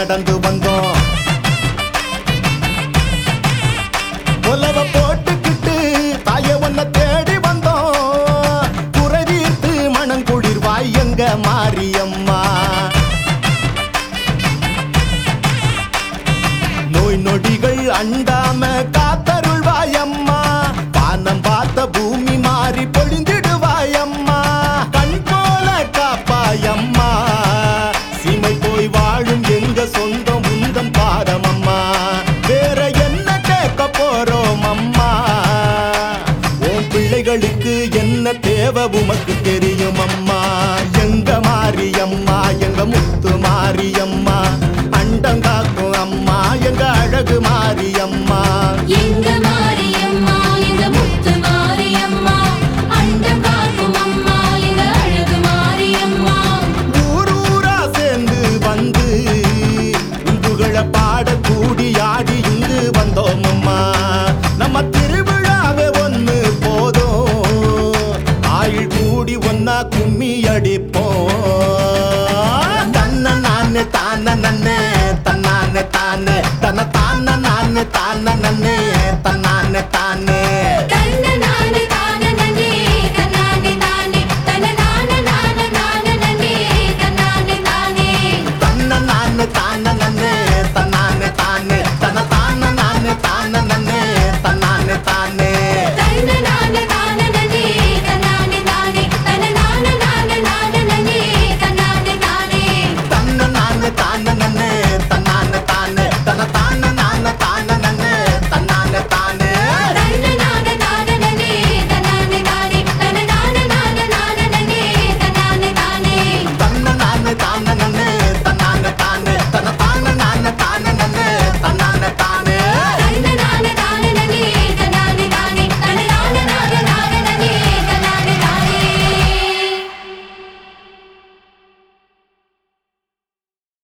நடந்து வந்தோம் உலவ போட்டுக்கிட்டு தாய ஒன்ன தேடி வந்தோம் குறை தீர்த்து மணங்குளிர்வாய் எங்க மாரியம்மா நோய் நொடிகள் அண்டாம காத்தருள்வாயம்மா வானம் பார்த்த பூமி மாறி பொழிந்திடுவாயம்மா கண் போல காப்பாயம்மா சீமை போய் வாழும் எங்க சொந்தம் உந்தன் பாதமம்மா வேற என்ன கேட்க போறோம் அம்மா உன் பிள்ளைகளுக்கு என்ன தேவை உமக்கு தெரியும் அம்மா எங்க மாரியம்மா எங்க முத்து மாரியம்மா அண்டம் காக்கும் அம்மா எங்க அழகு மாரியம்மா எங்க மாரியம்மா எங்க முத்து மாரியம்மா அண்டம் காக்கும் அம்மா எங்க அழகு மாரியம்மா ஊரூரா சேர்ந்து வந்து உந்துகள பாட கூடி ஆடி இங்கு வந்தோம் அம்மா நம்ம திருவிழாவே ஒண்ணு போதும் ஆயுள் கூடி ஒன்னா கும்மி அடிப்போம் தன்ன நானே தான நன்னே தன்னானே தானே தன தான நானே தான நன்னே